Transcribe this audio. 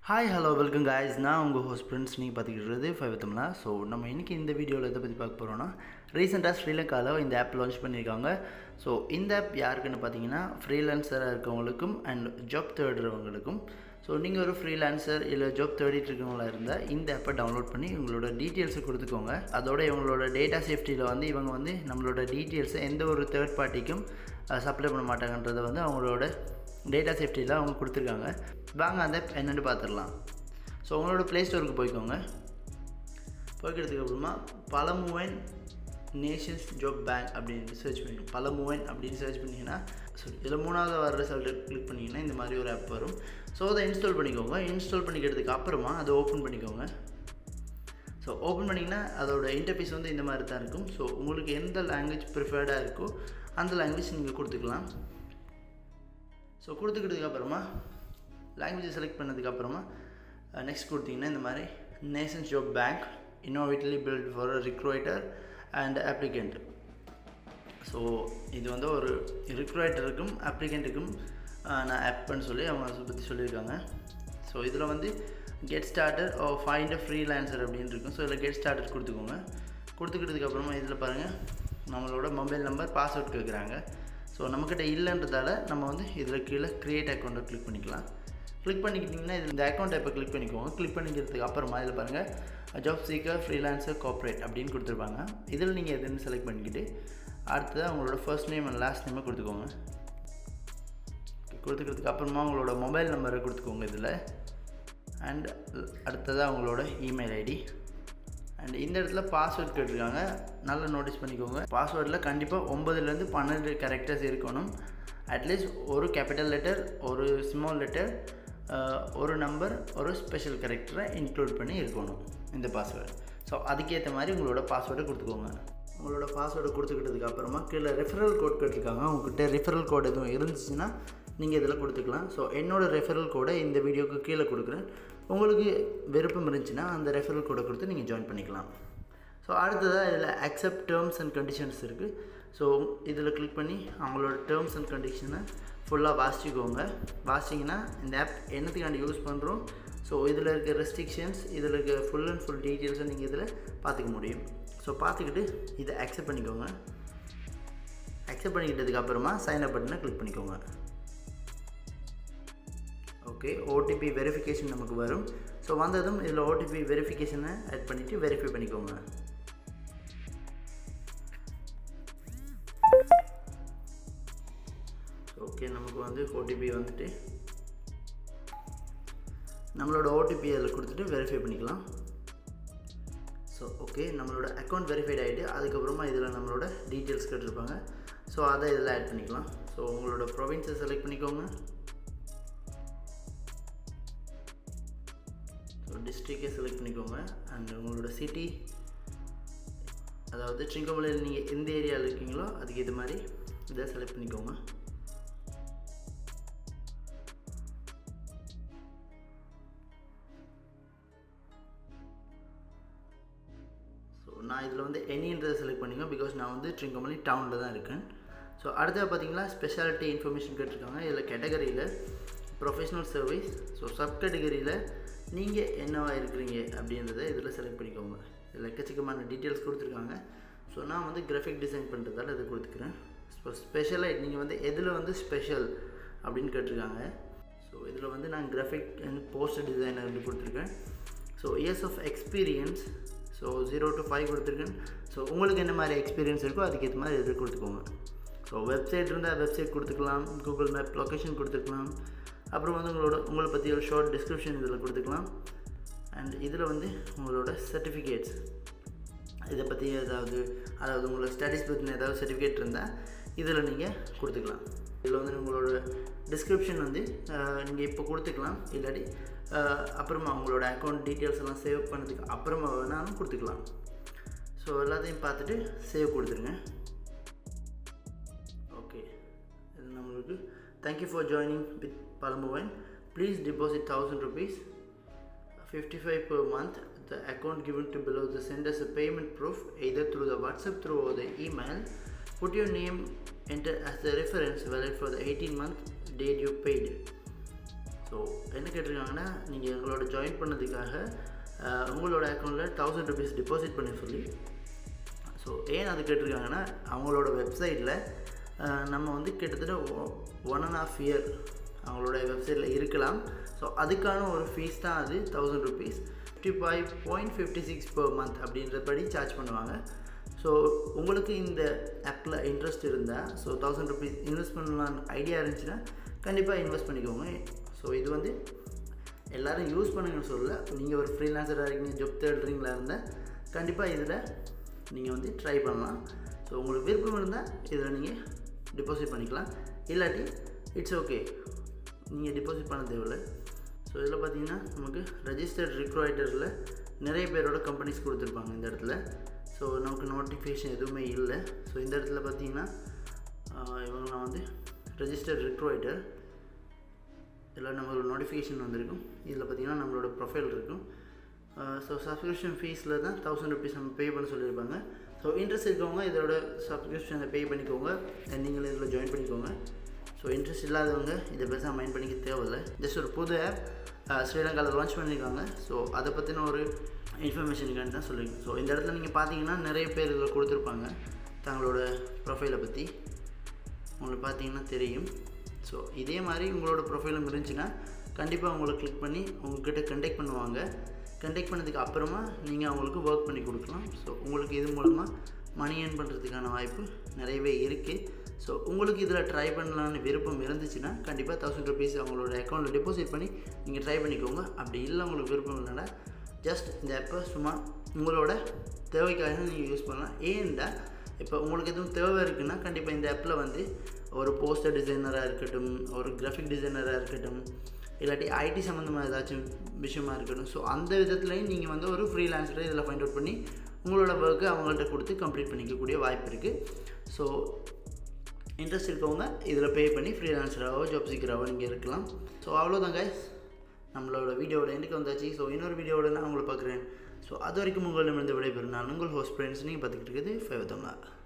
hi hello welcome guys நான் உங்கள் host friends நீங்கள் பார்த்துக்கிட்டு ஃபைவ் தமிழா ஸோ நம்ம இன்றைக்கி இந்த வீடியோவில் எதை பற்றி பார்க்க போகிறோன்னா ரீசெண்டாக ஸ்ரீலங்காவில் இந்த ஆப் லான்ச் பண்ணியிருக்காங்க ஸோ இந்த ஆப் யாருக்குன்னு பார்த்தீங்கன்னா ஃப்ரீலான்சராக இருக்கவங்களுக்கும் அண்ட் ஜாப் தேடுறவங்களுக்கும் ஸோ நீங்கள் ஒரு ஃப்ரீலான்சர் இல்லை ஜாப் தேடிட்டு இருக்கவங்களா இருந்தால் இந்த ஆப்பை டவுன்லோட் பண்ணி உங்களோட டீட்டெயில்ஸை கொடுத்துக்கோங்க அதோட இவங்களோட டேட்டா சேஃப்டியில் வந்து இவங்க வந்து நம்மளோட டீட்டெயில்ஸை எந்த ஒரு தேர்ட் பார்ட்டிக்கும் சப்ளை பண்ண மாட்டாங்கன்றதை வந்து அவங்களோட டேட்டா சேஃப்டியில் அவங்க கொடுத்துருக்காங்க வாங்க அந்த app என்னென்னு பார்த்துடலாம் ஸோ உங்களோட ப்ளே ஸ்டோருக்கு போய்க்கோங்க போய்க்கிறதுக்கு அப்புறமா பலமுவன் நேஷன்ஸ் ஜாப் பேங்க் அப்படின்னு சர்ச் பண்ணிக்கணும் பலமுவன் அப்படின்னு சர்ச் பண்ணிங்கன்னா ஸோ இதில் மூணாவது வர ரிசல்ட்டை கிளிக் பண்ணிங்கன்னா இந்த மாதிரி ஒரு ஆப் வரும் ஸோ அதை இன்ஸ்டால் பண்ணிக்கோங்க இன்ஸ்டால் பண்ணிக்கிறதுக்கு அப்புறமா அதை ஓப்பன் பண்ணிக்கோங்க ஸோ ஓப்பன் பண்ணிங்கன்னா அதோட இன்டர்ஃபேஸ் வந்து இந்த மாதிரி தான் இருக்கும் ஸோ உங்களுக்கு எந்த லாங்குவேஜ் ப்ரிஃபர்டாக இருக்கோ அந்த லாங்குவேஜ் நீங்கள் கொடுத்துக்கலாம் ஸோ கொடுத்துக்கிட்டதுக்கு அப்புறமா லாங்குவேஜ் செலக்ட் பண்ணதுக்கு அப்புறமா நெக்ஸ்ட் கொடுத்தீங்கன்னா இந்த மாதிரி nations job bank innovatively built for recruiter and applicant so இது வந்து ஒரு ரிக்ரூட்டருக்கும் அப்ளிகண்ட்டுக்கும் நான் ஆப்னு சொல்லி அவங்க அதை பற்றி சொல்லியிருக்காங்க ஸோ இதில் வந்து get starter or find a freelancer அப்படின்னு இருக்கும் ஸோ இதில் கெட் ஸ்டார்டர் கொடுத்துக்கோங்க கொடுத்துக்கிட்டதுக்கு அப்புறமா இதில் பாருங்கள் நம்மளோட மொபைல் நம்பர் பாஸ்வேர்ட் கேட்குறாங்க ஸோ நம்மக்கிட்ட இல்லைன்றதால நம்ம வந்து இதில் கீழே க்ரியேட் அக்கௌண்ட்டை கிளிக் பண்ணிக்கலாம் கிளிக் பண்ணிக்கிட்டிங்கன்னா இது இந்த அக்கௌண்ட் இப்போ கிளிக் பண்ணிக்கோங்க கிளிக் பண்ணிக்கிறதுக்கு அப்புறமா இதில் பாருங்கள் ஜாப் சீக்கர் ஃப்ரீலான்சர் கார்ப்பரேட் அப்படின்னு கொடுத்துருப்பாங்க இதில் நீங்கள் எதுன்னு செலக்ட் பண்ணிக்கிட்டு அடுத்தது உங்களோட ஃபர்ஸ்ட் நேம் அண்ட் லாஸ்ட் நேமை கொடுத்துக்கோங்க கொடுத்துக்கிறதுக்கு அப்புறமா உங்களோட மொபைல் நம்பரை கொடுத்துக்கோங்க இதில் அண்ட் அடுத்ததாக உங்களோட இமெயில் ஐடி அண்ட் இந்த இடத்துல பாஸ்வேர்ட் கேட்டிருக்காங்க நல்லா நோட்டீஸ் பண்ணிக்கோங்க பாஸ்வேர்டில் கண்டிப்பாக ஒம்பதுலேருந்து பன்னெண்டு கேரக்டர்ஸ் இருக்கணும் அட்லீஸ்ட் ஒரு கேபிட்டல் லெட்டர் ஒரு ஸ்மால் லெட்டர் ஒரு நம்பர் ஒரு ஸ்பெஷல் கேரக்டரை இன்க்ளூட் பண்ணி இருக்கணும் இந்த பாஸ்வேர்டு ஸோ அதுக்கேற்ற மாதிரி உங்களோட பாஸ்வேர்டை கொடுத்துக்கோங்க உங்களோட பாஸ்வேர்டை கொடுத்துக்கிட்டதுக்கு அப்புறமா கீழே ரெஃபரல் கோட் கேட்டிருக்காங்க உங்கள்கிட்ட ரெஃபரல் கோட் எதுவும் இருந்துச்சுன்னா நீங்கள் இதில் கொடுத்துக்கலாம் ஸோ என்னோடய ரெஃபரல் கோடை இந்த வீடியோக்கு கீழே கொடுக்குறேன் உங்களுக்கு விருப்பம் இருந்துச்சுன்னா அந்த ரெஃபரல் கோடை கொடுத்து நீங்கள் ஜாயின் பண்ணிக்கலாம் ஸோ அடுத்ததாக இதில் அக்செப்ட் டேர்ம்ஸ் அண்ட் கண்டிஷன்ஸ் இருக்குது ஸோ இதில் கிளிக் பண்ணி அவங்களோட டேர்ம்ஸ் அண்ட் கண்டிஷனை ஃபுல்லாக வாசிச்சுக்கோங்க வாசிங்கன்னா இந்த ஆப் என்னத்துக்காண்டி யூஸ் பண்ணுறோம் ஸோ இதில் இருக்க ரெஸ்ட்ரிக்ஷன்ஸ் இதில் இருக்க ஃபுல் அண்ட் ஃபுல் டீட்டெயில்ஸை நீங்கள் இதில் பார்த்துக்க முடியும் ஸோ பார்த்துக்கிட்டு இதை அக்செப்ட் பண்ணிக்கோங்க அக்செப்ட் பண்ணிக்கிட்டதுக்கு அப்புறமா சைன் அப் பட்டனை கிளிக் பண்ணிக்கோங்க ஓகே ஓடிபி வெரிஃபிகேஷன் நமக்கு வரும் ஸோ வந்ததும் இதில் ஓடிபி வெரிஃபிகேஷனை ஆட் பண்ணிவிட்டு வெரிஃபை பண்ணிக்கோங்க ஓகே நமக்கு வந்து ஓடிபி வந்துட்டு நம்மளோட ஓடிபி அதில் கொடுத்துட்டு வெரிஃபை பண்ணிக்கலாம் ஸோ ஓகே நம்மளோட அக்கௌண்ட் வெரிஃபைட் ஆகிட்டு அதுக்கப்புறமா இதில் நம்மளோட டீட்டெயில்ஸ் கேட்டிருப்பாங்க ஸோ அதை இதில் ஆட் பண்ணிக்கலாம் ஸோ உங்களோட ப்ரொவின்ஸை செலக்ட் பண்ணிக்கோங்க ஸோ டிஸ்ட்ரிக்டை செலக்ட் பண்ணிக்கோங்க அண்ட் உங்களோட சிட்டி அதாவது ட்ரிங்கமலையில் நீங்கள் எந்த ஏரியாவில் இருக்கீங்களோ அதுக்கு இது மாதிரி இதை செலக்ட் பண்ணிக்கோங்க ஸோ நான் இதில் வந்து எனின்றதை செலக்ட் பண்ணிங்க பிகாஸ் நான் வந்து ட்ரிங்கமலி டவுனில் தான் இருக்கேன் ஸோ அடுத்தது பார்த்தீங்கன்னா ஸ்பெஷாலிட்டி இன்ஃபர்மேஷன் கேட்டிருக்காங்க இதில் கேட்டகரியில் ப்ரொஃபஷனல் சர்வீஸ் ஸோ சப் கேட்டகரியில் நீங்கள் என்னவா இருக்கிறீங்க அப்படின்றத இதில் செலக்ட் பண்ணிக்கோங்க இதில் எக்கச்சக்கமான டீட்டெயில்ஸ் கொடுத்துருக்காங்க ஸோ நான் வந்து கிராஃபிக் டிசைன் பண்ணுறதால இதை கொடுத்துக்கிறேன் ஸோ ஸ்பெஷலாக நீங்கள் வந்து எதில் வந்து ஸ்பெஷல் அப்படின்னு கேட்டிருக்காங்க ஸோ இதில் வந்து நான் கிராஃபிக் அண்ட் போஸ்டர் டிசைனர் வந்து கொடுத்துருக்கேன் so years of experience so zero to five கொடுத்துருக்கேன் ஸோ உங்களுக்கு என்ன மாதிரி எக்ஸ்பீரியன்ஸ் இருக்கோ அதுக்கேற்ற மாதிரி இதில் கொடுத்துக்கோங்க ஸோ வெப்சைட் இருந்தால் வெப்சைட் கொடுத்துக்கலாம் கூகுள் மேப் லொக்கேஷன் கொடுத்துக்கலாம் அப்புறம் வந்து உங்களோட உங்களை பற்றி ஒரு ஷார்ட் டிஸ்கிரிப்ஷன் இதில் கொடுத்துக்கலாம் அண்ட் இதில் வந்து உங்களோட சர்டிஃபிகேட்ஸ் இதை பற்றி ஏதாவது அதாவது உங்களோட ஸ்டடீஸ் பற்றின ஏதாவது சர்டிஃபிகேட் இருந்தால் இதில் நீங்கள் கொடுத்துக்கலாம் இதில் வந்து உங்களோட டிஸ்கிரிப்ஷன் வந்து நீங்கள் இப்போ கொடுத்துக்கலாம் இல்லாட்டி அப்புறமா உங்களோட அக்கௌண்ட் டீட்டெயில்ஸ் எல்லாம் சேவ் பண்ணதுக்கு அப்புறமா வேணாலும் கொடுத்துக்கலாம் ஸோ எல்லாத்தையும் பார்த்துட்டு சேவ் கொடுத்துருங்க ஓகே இது நம்மளுக்கு thank you for joining with Palamuwan please deposit thousand rupees fifty five per month the account given to below the send us a payment proof either through the whatsapp through or the email put your name enter as the reference valid for the 18 month date you paid so என்ன கேட்டிருக்காங்கன்னா நீங்கள் எங்களோட join பண்ணதுக்காக அஹ், உங்களோட அக்கௌண்ட்டில் thousand rupees deposit பண்ண சொல்லி so ஏன் அது கேட்டிருக்காங்கன்னா அவங்களோட வெப்சைட்டில் நம்ம வந்து கிட்டத்தட்ட ஒன் அண்ட் ஆஃப் இயர் அவங்களோட வெப்சைட்டில் இருக்கலாம் ஸோ அதுக்கான ஒரு ஃபீஸ் தான் அது thousand rupees fifty five point fifty six per month அப்படின்றபடி சார்ஜ் பண்ணுவாங்க ஸோ உங்களுக்கு இந்த ஆப்பில் இன்ட்ரெஸ்ட் இருந்தால் ஸோ தௌசண்ட் ருபீஸ் இன்வெஸ்ட் பண்ணலான்னு ஐடியா இருந்துச்சுன்னா கண்டிப்பாக இன்வெஸ்ட் பண்ணிக்கோங்க ஸோ இது வந்து எல்லாரும் யூஸ் பண்ணுங்கன்னு சொல்லல நீங்கள் ஒரு ஃப்ரீலான்சராக இருக்கீங்க ஜாப் தேடுறீங்களா இருந்தால் கண்டிப்பாக இதில் நீங்கள் வந்து ட்ரை பண்ணலாம் ஸோ உங்களுக்கு விருப்பம் இருந்தால் இதில் நீங்கள் டெபாசிட் பண்ணிக்கலாம் இல்லாட்டி இட்ஸ் ஓகே நீங்கள் டெபாசிட் பண்ண தேவையில்லை ஸோ இதில் பார்த்தீங்கன்னா நமக்கு ரெஜிஸ்டர்ட் ரிக்ரூட்டரில் நிறைய பேரோட கம்பெனிஸ் கொடுத்துருப்பாங்க இந்த இடத்துல ஸோ நமக்கு நோட்டிஃபிகேஷன் எதுவுமே இல்லை ஸோ இந்த இடத்துல பார்த்தீங்கன்னா ஆஹ் இவங்கெல்லாம் வந்து ரெஜிஸ்டர்ட் ரிக்ரூட்டர் இதில் நம்மளோட நோட்டிஃபிகேஷன் வந்திருக்கும் இதில் பார்த்தீங்கன்னா நம்மளோட ப்ரொஃபைல் இருக்கும் ஸோ சப்ஸ்கிரிப்ஷன் ஃபீஸில் தான் தௌசண்ட் ருபீஸ் நம்ம பே பண்ண சொல்லியிருப்பாங்க ஸோ இன்ட்ரெஸ்ட் இருக்கவங்க இதோட சப்ஸ்கிரிப்ஷனை பே பண்ணிக்கோங்க and நீங்களும் இதில் ஜாயின் பண்ணிக்கோங்க ஸோ இன்ட்ரெஸ்ட் இல்லாதவங்க இதை பெருசாக மைண்ட் பண்ணிக்க தேவையில்லை ஜஸ்ட் ஒரு புது ஆப் ஸ்ரீலங்காவில் லான்ச் பண்ணியிருக்காங்க ஸோ அதை பற்றின ஒரு இன்ஃபர்மேஷனுக்காண்டி தான் சொல்லியிருக்கேன் ஸோ இந்த இடத்துல நீங்கள் பார்த்தீங்கன்னா நிறைய பேர் இதில் கொடுத்துருப்பாங்க தங்களோட ப்ரொஃபைலை பற்றி உங்களுக்கு பார்த்தீங்கன்னா தெரியும் ஸோ இதே மாதிரி உங்களோட ப்ரொஃபைலும் இருந்துச்சுன்னா கண்டிப்பாக உங்களை கிளிக் பண்ணி உங்ககிட்ட கண்டெக்ட் பண்ணுவாங்க கண்டெக்ட் பண்ணதுக்கு அப்புறமா நீங்கள் அவங்களுக்கு ஒர்க் பண்ணி கொடுக்கலாம் ஸோ உங்களுக்கு இது மூலமாக மணி ஏர்ன் பண்ணுறதுக்கான வாய்ப்பு நிறையவே இருக்குது ஸோ உங்களுக்கு இதில் ட்ரை பண்ணலான்னு விருப்பம் இருந்துச்சுன்னா கண்டிப்பாக தௌசண்ட் ருபீஸ் அவங்களோட அக்கௌண்ட்டில் டெபாசிட் பண்ணி நீங்கள் ட்ரை பண்ணிக்கோங்க அப்படி இல்லை உங்களுக்கு விருப்பம் இல்லைன்னா ஜஸ்ட் இந்த ஆப்பை சும்மா உங்களோட தேவைக்காக நீங்கள் யூஸ் பண்ணலாம் ஏன்டா இப்போ உங்களுக்கு எதுவும் தேவை இருக்குன்னா கண்டிப்பாக இந்த ஆப்பில் வந்து ஒரு போஸ்டர் டிசைனராக இருக்கட்டும் ஒரு கிராஃபிக் டிசைனராக இருக்கட்டும் இல்லாட்டி ஐடி சம்மந்தமாக ஏதாச்சும் விஷயமா இருக்கட்டும் ஸோ அந்த விதத்துலையும் நீங்கள் வந்து ஒரு ஃப்ரீலான்ஸரை இதில் ஃபைண்ட் அவுட் பண்ணி உங்களோட ஒர்க்கை அவங்கள்ட்ட கொடுத்து கம்ப்ளீட் பண்ணிக்கக்கூடிய வாய்ப்பு இருக்குது ஸோ இன்ட்ரெஸ்ட் இருக்கவங்க இதில் பே பண்ணி ஃப்ரீலான்சராகவோ ஜாப் சீக்கராகவோ நீங்கள் இருக்கலாம் ஸோ அவ்வளோதான் guys நம்மளோட வீடியோவோட எண்டுக்கு வந்தாச்சு ஸோ இன்னொரு வீடியோவோட நான் உங்களை பார்க்குறேன் ஸோ அது வரைக்கும் உங்களிடமிருந்து விடைபெறும் நான் உங்கள் ஹோஸ்ட் ஃப்ரெண்ட்ஸ் நீங்கள் பார்த்துக்கிட்டு இருக்குது ஃபைவ் தமிழா